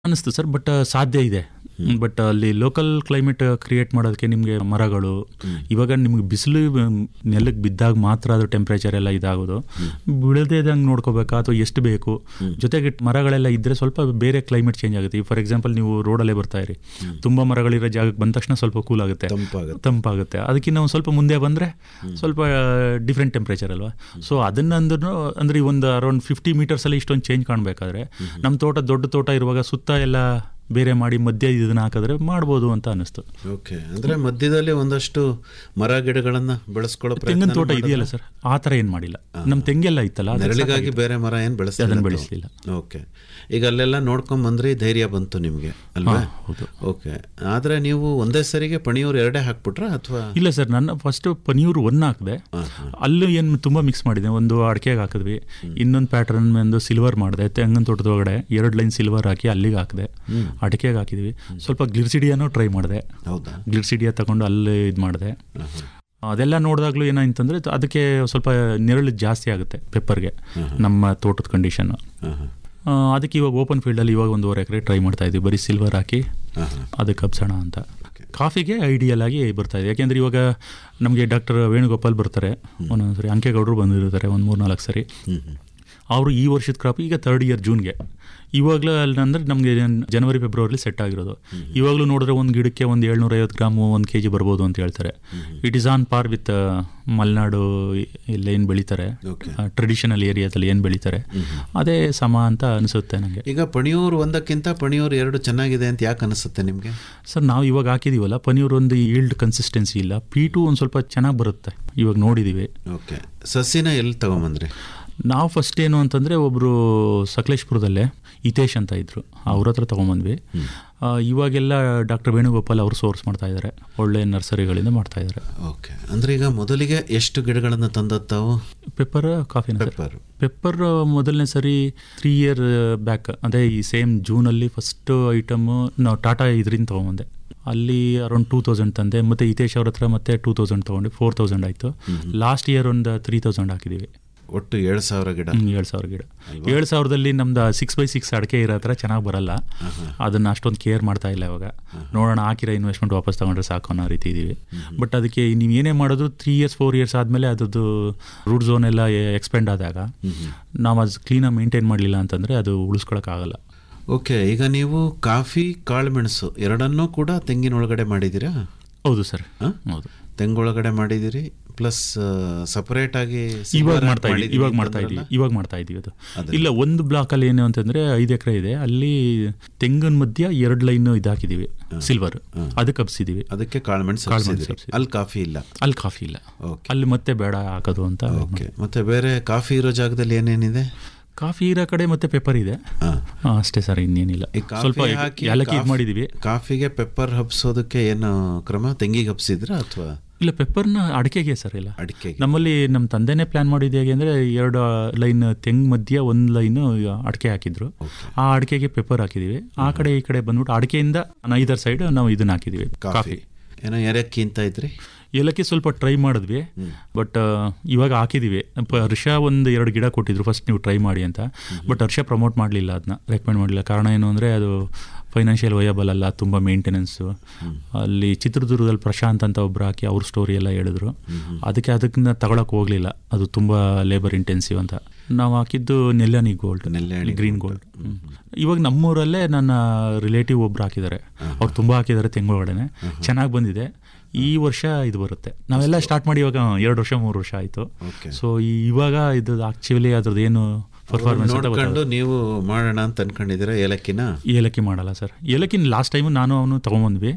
ಅನ್ನಿಸ್ತು sir but ಸಾಧ್ಯ ಇದೆ ಬಟ್ ಅಲ್ಲಿ ಲೋಕಲ್ ಕ್ಲೈಮೇಟ್ ಕ್ರಿಯೇಟ್ ಮಾಡೋದಕ್ಕೆ ನಿಮಗೆ ಮರಗಳು ಇವಾಗ ನಿಮ್ಗೆ ಬಿಸಿಲು ನೆಲಕ್ಕೆ ಬಿದ್ದಾಗ ಮಾತ್ರ ಅದು ಟೆಂಪ್ರೇಚರ್ ಎಲ್ಲ ಇದಾಗೋದು ಬೀಳದೇ ಇದ್ದಂಗೆ ನೋಡ್ಕೋಬೇಕಾ ಅಥವಾ ಎಷ್ಟು ಬೇಕು ಜೊತೆಗೆ ಮರಗಳೆಲ್ಲ ಇದ್ದರೆ ಸ್ವಲ್ಪ ಬೇರೆ ಕ್ಲೈಮೇಟ್ ಚೇಂಜ್ ಆಗುತ್ತೆ ಫಾರ್ ಎಕ್ಸಾಂಪಲ್ ನೀವು ರೋಡಲ್ಲೇ ಬರ್ತಾ ಇರಿ ತುಂಬ ಮರಗಳಿರೋ ಜಾಗಕ್ಕೆ ಬಂದ ತಕ್ಷಣ ಸ್ವಲ್ಪ ಕೂಲ್ ಆಗುತ್ತೆ ತಂಪಾಗುತ್ತೆ ತಂಪಾಗುತ್ತೆ ಅದಕ್ಕಿಂತ ಒಂದು ಸ್ವಲ್ಪ ಮುಂದೆ ಬಂದರೆ ಸ್ವಲ್ಪ ಡಿಫ್ರೆಂಟ್ ಟೆಂಪ್ರೇಚರ್ ಅಲ್ವಾ ಸೊ ಅದನ್ನ ಅಂದ್ರೂ ಅಂದರೆ ಈ ಒಂದು ಅರೌಂಡ್ ಫಿಫ್ಟಿ ಮೀಟರ್ಸಲ್ಲಿ ಇಷ್ಟೊಂದು ಚೇಂಜ್ ಕಾಣಬೇಕಾದ್ರೆ ನಮ್ಮ ತೋಟ ದೊಡ್ಡ ತೋಟ ಇರುವಾಗ ಸುತ್ತ ಎಲ್ಲ ಬೇರೆ ಮಾಡಿ ಮಧ್ಯೆ ಇದನ್ನ ಹಾಕಿದ್ರೆ ಮಾಡ್ಬೋದು ಅಂತ ಅನ್ನಿಸ್ತು ಓಕೆ ಅಂದ್ರೆ ಮಧ್ಯದಲ್ಲಿ ಒಂದಷ್ಟು ಮರ ಗಿಡಗಳನ್ನ ಬೆಳೆಸ್ಕೊಳ್ಳೋ ತೆಂಗಿನ ಪ್ರಯತ್ನ ತೋಟ ಇದೆಯಲ್ಲ ಸರ್ ಆ ಥರ ಏನು ಮಾಡಿಲ್ಲ ನಮ್ಮ ತೆಂಗೆಲ್ಲ ಇತ್ತಲ್ಲ ಅದು ನೆರಳಿಗಾಗಿ ಬೇರೆ ಮರ ಏನ್ ಬೆಳೆಸ್ತಿಲ್ಲ ಅದನ್ನ ತಾವು? ಬೆಳೆಸಲಿಲ್ಲ ಓಕೆ ಈಗ ಅಲ್ಲೆಲ್ಲ ನೋಡ್ಕೊಂಡ್ ಬಂದ್ರಿ ಧೈರ್ಯ ಬಂತು ನಿಮ್ಗೆ ಅಲ್ವಾ ಹೌದು ಓಕೆ ಆದ್ರೆ ನೀವು ಒಂದೇ ಸರಿಗೆ ಪಣಿಯೂರು ಎರಡೇ ಹಾಕ್ಬಿಟ್ರಾ ಅಥವಾ ಇಲ್ಲ ಸರ್ ನನ್ನ ಫಸ್ಟ್ ಪನೀರು ಒನ್ ಹಾಕಿದೆ ಅಲ್ಲೂ ಏನು ತುಂಬ ಮಿಕ್ಸ್ ಮಾಡಿದೆ ಒಂದು ಅಡಿಕೆಗೆ ಹಾಕಿದ್ವಿ ಇನ್ನೊಂದು ಪ್ಯಾಟರ್ನ್ ಒಂದು ಸಿಲ್ವರ್ ಮಾಡಿದೆ ತೆಂಗಿನ ತೋಟದ ಒಳಗಡೆ ಎರಡು ಲೈನ್ ಸಿಲ್ವರ್ ಹಾಕಿ ಅಲ್ಲಿಗೆ ಹಾಕಿದೆ ಅಡಿಕೆಗೆ ಹಾಕಿದ್ವಿ ಸ್ವಲ್ಪ ಗ್ಲಿರ್ಸಿಡಿಯಾನು ಟ್ರೈ ಮಾಡಿದೆ ಹೌದಾ ಗ್ಲಿರ್ಸಿಡಿಯಾ ತಗೊಂಡು ಅಲ್ಲಿ ಇದು ಮಾಡಿದೆ ಅದೆಲ್ಲ ನೋಡಿದಾಗಲೂ ಏನಾಯ್ತಂದ್ರೆ ಅದಕ್ಕೆ ಸ್ವಲ್ಪ ನೆರಳು ಜಾಸ್ತಿ ಆಗುತ್ತೆ ಪೆಪ್ಪರ್ಗೆ ನಮ್ಮ ತೋಟದ ಕಂಡೀಷನ್ನು ಹಾ, ಹಾ. ಅದಕ್ಕೆ ಇವಾಗ ಓಪನ್ ಫೀಲ್ಡಲ್ಲಿ ಇವಾಗ ಒಂದೂವರೆ ಎಕರೆ ಟ್ರೈ ಮಾಡ್ತಾ ಇದ್ವಿ ಬರೀ ಸಿಲ್ವರ್ ಹಾಕಿ ಹಾ, ಹಾ. ಅದಕ್ಕೆ ಹಬ್ಸೋಣ ಅಂತ ಕಾಫಿಗೆ ಐಡಿಯಲ್ ಆಗಿ ಬರ್ತಾ ಇದೆ ಯಾಕೆಂದ್ರೆ ಇವಾಗ ನಮಗೆ ಡಾಕ್ಟರ್ ವೇಣುಗೋಪಾಲ್ ಬರ್ತಾರೆ ಒಂದೊಂದು ಸರಿ ಅಂಕೇಗೌಡರು ಬಂದಿರ್ತಾರೆ ಒಂದು ಮೂರು ನಾಲ್ಕು ಸರಿ ಹ್ಮ್ ಹ್ಮ್. ಅವರು ಈ ವರ್ಷದ ಕ್ರಾಪ್ ಈಗ ತರ್ಡ್ ಇಯರ್ ಜೂನ್ಗೆ ಇವಾಗಲೂ ಅಲ್ಲಿ ಅಂದರೆ ನಮಗೆ ಜನವರಿ ಫೆಬ್ರವರಿ ಸೆಟ್ ಆಗಿರೋದು ಇವಾಗಲೂ ನೋಡಿದ್ರೆ ಒಂದು ಗಿಡಕ್ಕೆ ಒಂದು ಏಳ್ನೂರೈವತ್ತು ಗ್ರಾಮು ಒಂದು ಕೆ ಜಿ ಬರ್ಬೋದು ಅಂತ ಹೇಳ್ತಾರೆ it is on par with Malenadu ಇಲ್ಲ ಏನು ಬೆಳೀತಾರೆ Okay. ಟ್ರೆಡಿಷನಲ್ ಏರಿಯಾದಲ್ಲಿ ಏನು ಬೆಳೀತಾರೆ ಅದೇ ಸಮ ಅಂತ ಅನಿಸುತ್ತೆ ನನಗೆ ಈಗ ಪಣಿಯೂರು ಒಂದಕ್ಕಿಂತ ಪಣಿಯೂರು ಎರಡು ಚೆನ್ನಾಗಿದೆ ಅಂತ ಯಾಕೆ ಅನಿಸುತ್ತೆ ನಿಮ್ಗೆ ಸರ್ ನಾವು ಇವಾಗ ಹಾಕಿದೀವಲ್ಲ ಪನೀರ್ ಒಂದು ಈಲ್ಡ್ ಕನ್ಸಿಸ್ಟೆನ್ಸಿ ಇಲ್ಲ ಪಿ ಟು ಒಂದು ಸ್ವಲ್ಪ ಚೆನ್ನಾಗಿ ಬರುತ್ತೆ ಇವಾಗ ನೋಡಿದ್ದೀವಿ ಓಕೆ ಸಸಿನ ಎಲ್ಲಿ ತಗೊಂಬಂದ್ರಿ ನಾವು ಫಸ್ಟ್ ಏನು ಅಂತಂದರೆ ಒಬ್ಬರು ಸಕಲೇಶ್ಪುರದಲ್ಲೇ ಹಿತೇಶ್ ಅಂತ ಇದ್ರು ಅವ್ರ ಹತ್ರ ತೊಗೊಂಬಂದ್ವಿ ಆ, ಇವಾಗೆಲ್ಲ ಡಾಕ್ಟರ್ ವೇಣುಗೋಪಾಲ್ ಅವರು ಸೋರ್ಸ್ ಮಾಡ್ತಾ ಇದ್ದಾರೆ ಒಳ್ಳೆ ನರ್ಸರಿಗಳಿಂದ ಮಾಡ್ತಾ ಇದ್ದಾರೆ ಓಕೆ ಅಂದ್ರೆ ಈಗ ಮೊದಲಿಗೆ ಎಷ್ಟು ಗಿಡಗಳನ್ನು ತಂದತ್ತಾವು ಪೆಪ್ಪರ್ ಕಾಫಿನ ಸರ್ ಪೆಪ್ಪರ್ ಪೆಪ್ಪರ್ ಮೊದಲನೇ ಸರಿ ತ್ರೀ ಇಯರ್ ಬ್ಯಾಕ್ ಅದೇ ಈ ಸೇಮ್ ಜೂನಲ್ಲಿ ಫಸ್ಟ್ ಐಟಮು ನಾವು ಟಾಟಾ ಇದರಿಂದ ತೊಗೊಂಬಂದೆ ಅಲ್ಲಿ ಅರೌಂಡ್ ಟೂ ತೌಸಂಡ್ ತಂದೆ ಮತ್ತು ಹಿತೇಶ್ ಅವ್ರ ಹತ್ರ ಮತ್ತೆ ಟೂ ತೌಸಂಡ್ ತೊಗೊಂಡು ಫೋರ್ ತೌಸಂಡ್ ಆಯಿತು ಲಾಸ್ಟ್ ಇಯರ್ ಒಂದು ತ್ರೀ ತೌಸಂಡ್ ಹಾಕಿದ್ದೀವಿ ಒಟ್ಟು ಏಳು ಸಾವಿರ ಗಿಡ ಏಳು ಸಾವಿರ ಗಿಡ ಏಳು ಸಾವಿರದಲ್ಲಿ ನಮ್ದು ಸಿಕ್ಸ್ ಬೈ ಸಿಕ್ಸ್ ಅಡಿಕೆ ಇರೋ ಹತ್ರ ಚೆನ್ನಾಗಿ ಬರಲ್ಲ ಅದನ್ನು ಅಷ್ಟೊಂದು ಕೇರ್ ಮಾಡ್ತಾ ಇಲ್ಲ ಇವಾಗ ನೋಡೋಣ ಹಾಕಿರೋ ಇನ್ವೆಸ್ಟ್ಮೆಂಟ್ ವಾಪಸ್ ತಗೊಂಡ್ರೆ ಸಾಕು ಅನ್ನೋ ರೀತಿ ಇದ್ದೀವಿ ಬಟ್ ಅದಕ್ಕೆ ನೀವು ಏನೇ ಮಾಡೋದು ತ್ರೀ ಇಯರ್ಸ್ ಫೋರ್ ಇಯರ್ಸ್ ಆದಮೇಲೆ ಅದ್ರದ್ದು ರೂಟ್ ಝೋನ್ ಎಲ್ಲ ಎಕ್ಸ್ಪೆಂಡ್ ಆದಾಗ ನಾವು ಅದು ಕ್ಲೀನಾಗಿ ಮೇಂಟೈನ್ ಮಾಡಲಿಲ್ಲ ಅಂತಂದರೆ ಅದು ಉಳಿಸ್ಕೊಳಕ್ಕಾಗಲ್ಲ ಓಕೆ ಈಗ ನೀವು ಕಾಫಿ ಕಾಳುಮೆಣಸು ಎರಡನ್ನೂ ಕೂಡ ತೆಂಗಿನೊಳಗಡೆ ಮಾಡಿದ್ದೀರಾ ಹೌದು ಸರ್ ಹ? ಹೌದು ತೆಂಗೊಳಗಡೆ ಮಾಡಿದ್ದೀರಿ ಪ್ಲಸ್ ಸಪರೇಟ್ ಆಗಿ ಇವಾಗ silver ಮಾಡ್ತಾ ಇದೀವಿ ಮಾಡಿದ್ದೀರಿ ಇವಾಗ ಮಾಡ್ತಾ ಅಂತಂದ್ರಲ್ಲ? ಇದೀವಿ ಇವಾಗ ಮಾಡ್ತಾ ಇದೀವಿ ಅದು ಅದೇ. ಇಲ್ಲ ಒಂದು ಬ್ಲಾಕ್ ಅಲ್ಲಿ ಏನು ಅಂತಂದ್ರೆ ಐದು ಎಕರೆ ಇದೆ ಅಲ್ಲಿ ತೆಂಗಿನ ಮಧ್ಯ ಎರಡು ಲೈನ್ ಇದು ಹಾಕಿದೀವಿ ಸಿಲ್ವರ್ ಅದಕ್ಕೆ ಹಬ್ಸಿದೀವಿ ಅದಕ್ಕೆ ಕಾಳುಮೆಣಸು ಕಾಳುಮೆಣಸು ಹಬ್ಸಿದ್ದೀರಿ. ಹಬ್ಸಿದ್ದೀವಿ. ಅಲ್ಲಿ ಕಾಫಿ ಇಲ್ಲ ಅಲ್ಲಿ ಕಾಫಿ ಇಲ್ಲ ಓಕೆ ಅಲ್ಲಿ ಮತ್ತೆ ಬೇಡ ಹಾಕೋದು ಅಂತ ಓಕೆ ಮತ್ತೆ ಬೇರೆ ಕಾಫಿ ಇರೋ ಜಾಗದಲ್ಲಿ ಏನೇನಿದೆ ಕಾಫಿ ಇರೋ ಕಡೆ ಮತ್ತೆ ಪೆಪ್ಪರ್ ಇದೆ ಹಾ. ಆ, ಅಷ್ಟೇ ಸರ್ ಇನ್ನೇನಿಲ್ಲ ಈ ಕಾಫಿ ಸ್ವಲ್ಪ ಹಾಕಿ ಏಲಕ್ಕಿ ಇದು ಕಾಫಿ- ಮಾಡಿದೀವಿ ಕಾಫಿಗೆ ಪೆಪ್ಪರ್ ಹಬ್ಸೋದಕ್ಕೆ ಏನು ಕ್ರಮ ತೆಂಗಿಗೆ ಹಬ್ಸಿದ್ರ ಅಥವಾ ಇಲ್ಲ ಪೆಪ್ಪರ್ನ ಅಡಿಕೆಗೆ ಸರ್ ಇಲ್ಲ ಅಡಿಕೆಗೆ ನಮ್ಮಲ್ಲಿ ನಮ್ಮ ತಂದೆನೇ ಪ್ಲಾನ್ ಮಾಡಿದ್ದು ಹೇಗೆ ಅಂದರೆ ಎರಡು ಲೈನ್ ತೆಂಗ್ ಮಧ್ಯ ಒಂದು ಲೈನು ಅಡಿಕೆ ಹಾಕಿದ್ರು ಆ ಅಡಿಕೆಗೆ ಪೆಪ್ಪರ್ ಹಾಕಿದೀವಿ ಆ ಕಡೆ ಈ ಕಡೆ ಬಂದ್ಬಿಟ್ಟು ಅಡಿಕೆಯಿಂದ ಐದರ್ ಸೈಡ್ ನಾವು ಇದನ್ನ ಹಾಕಿದೀವಿ ಕಾಫಿ ಕಾಫಿ ಏನೋ ಏಲಕ್ಕಿ ಅಂತ ಇದ್ರಿ ಏಲಕ್ಕಿ ಸ್ವಲ್ಪ ಟ್ರೈ ಮಾಡಿದ್ವಿ ಬಟ್ ಇವಾಗ ಹಾಕಿದೀವಿ ಪ- ಹರ್ಷ ಒಂದು ಎರಡು ಗಿಡ ಕೊಟ್ಟಿದ್ರು ಫಸ್ಟ್ ನೀವು ಟ್ರೈ ಮಾಡಿ ಅಂತ ಬಟ್ ಹರ್ಷ ಪ್ರಮೋಟ್ ಮಾಡಲಿಲ್ಲ ಅದನ್ನ ರೆಕಮೆಂಡ್ ಮಾಡಲಿಲ್ಲ ಕಾರಣ ಏನು ಅಂದರೆ ಅದು ಫೈನಾನ್ಷಿಯಲ್ ವಯಬಲ್ ಅಲ್ಲ ತುಂಬ ಮೇಂಟೆನೆನ್ಸು ಅಲ್ಲಿ ಚಿತ್ರದುರ್ಗದಲ್ಲಿ ಪ್ರಶಾಂತ್ ಅಂತ ಒಬ್ರು ಹಾಕಿ ಅವ್ರ ಸ್ಟೋರಿ ಎಲ್ಲ ಹೇಳಿದ್ರು ಅದಕ್ಕೆ ಅದನ್ನ ತಗೊಳಕ್ ಹೋಗ್ಲಿಲ್ಲ ಅದು ತುಂಬ ಲೇಬರ್ ಇಂಟೆನ್ಸಿವ್ ಅಂತ ನಾವು ಹಾಕಿದ್ದು Nellani gold Nelyani green gold ಇವಾಗ ನಮ್ಮೂರಲ್ಲೇ ನನ್ನ ರಿಲೇಟಿವ್ ಒಬ್ರು ಹಾಕಿದ್ದಾರೆ ಅವ್ರು ತುಂಬ ಹಾಕಿದ್ದಾರೆ ತೆಂಗೊಳಗಡೆನೆ ಚೆನ್ನಾಗಿ ಬಂದಿದೆ ಈ ವರ್ಷ ಇದು ಬರುತ್ತೆ ನಾವೆಲ್ಲ ಸ್ಟಾರ್ಟ್ ಮಾಡಿ ಇವಾಗ ಎರಡು ವರ್ಷ ಮೂರು ವರ್ಷ ಆಯಿತು ಓಕೆ ಸೊ ಇವಾಗ ಇದು ಆಕ್ಚುಲಿ ಅದ್ರದ್ದು ಏನು ಪರ್ಫಾರ್ಮೆನ್ಸ್ ಅಂತ ನೋಡ್ಕೊಂಡು ನೀವು ಮಾಡೋಣ ಅಂತ ಅನ್ಕೊಂಡಿದ್ದೀರಾ ಏಲಕ್ಕಿನ ಏಲಕ್ಕಿ ಮಾಡಲ್ಲ ಸರ್ ಏಲಕ್ಕಿ ಲಾಸ್ಟ್ ಟೈಮು ನಾನು ಅವನು ತೊಗೊಂಬಂದ್ವಿ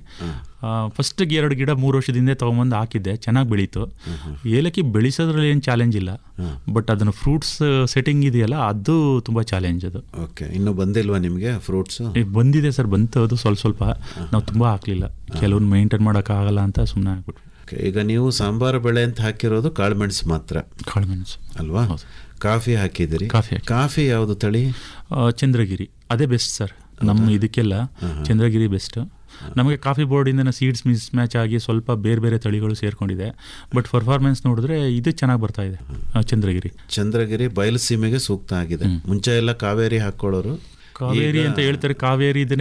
ಫಸ್ಟಿಗೆ ಎರಡು ಗಿಡ ಮೂರು ವರ್ಷದಿಂದ ತೊಗೊಂಬಂದು ಹಾಕಿದ್ದೆ ಚೆನ್ನಾಗಿ ಬೆಳೀತು ಏಲಕ್ಕಿ ಬೆಳೆಸೋದ್ರಲ್ಲಿ ಏನು ಚಾಲೆಂಜ್ ಇಲ್ಲ ಬಟ್ ಅದನ್ನು ಫ್ರೂಟ್ಸ್ ಸೆಟ್ಟಿಂಗ್ ಇದೆಯಲ್ಲ ಅದು ತುಂಬ ಚಾಲೆಂಜ್ ಅದು ಓಕೆ ಇನ್ನು ಬಂದಿಲ್ವಾ ನಿಮಗೆ ಫ್ರೂಟ್ಸು ಈಗ ಬಂದಿದೆ ಸರ್ ಬಂತು ಅದು ಸ್ವಲ್ಪ ಸ್ವಲ್ಪ ನಾವು ತುಂಬ ಹಾಕ್ಲಿಲ್ಲ ಕೆಲವೊಂದು ಮೇಂಟೈನ್ ಮಾಡೋಕ್ಕಾಗಲ್ಲ ಅಂತ ಸುಮ್ಮನೆ ಆಗ್ಬಿಟ್ವಿ ಓಕೆ ಈಗ ನೀವು ಸಾಂಬಾರು ಬೆಳೆ ಅಂತ ಹಾಕಿರೋದು ಕಾಳುಮೆಣಸು ಮಾತ್ರ ಕಾಳುಮೆಣಸು ಅಲ್ವಾ ಹೌದು. ಕಾಫಿ ಹಾಕಿದಿರಿ ಕಾಫಿ ಹಾಕಿ. ಕಾಫಿ ಯಾವುದು ತಳಿ ಆ, ಚಂದ್ರಗಿರಿ ಅದೇ ಬೆಸ್ಟ್ ಸರ್ ನಮ್ಮ ಇದಕ್ಕೆಲ್ಲ ಚಂದ್ರಗಿರಿ ಬೆಸ್ಟ್ ನಮಗೆ ಕಾಫಿ ಬೋರ್ಡಿಂದ ಸೀಡ್ಸ್ ಮಿಸ್ ಮ್ಯಾಚ್ ಆಗಿ ಸ್ವಲ್ಪ ಬೇರೆ ಬೇರೆ ತಳಿಗಳು ಸೇರ್ಕೊಂಡಿದೆ ಬಟ್ ಪರ್ಫಾರ್ಮೆನ್ಸ್ ನೋಡಿದ್ರೆ ಇದು ಚೆನ್ನಾಗಿ ಬರ್ತಾ ಇದೆ ಆ, ಚಂದ್ರಗಿರಿ ಚಂದ್ರಗಿರಿ ಬಯಲು ಸೀಮೆಗೆ ಸೂಕ್ತ ಆಗಿದೆ ಮುಂಚೆ ಎಲ್ಲ ಕಾವೇರಿ ಹಾಕೊಳ್ಳೋರು ಕಾವೇರಿ ಅಂತ ಹೇಳ್ತಾರೆ ಕಾವೇರಿ ಇದನ್ನೇ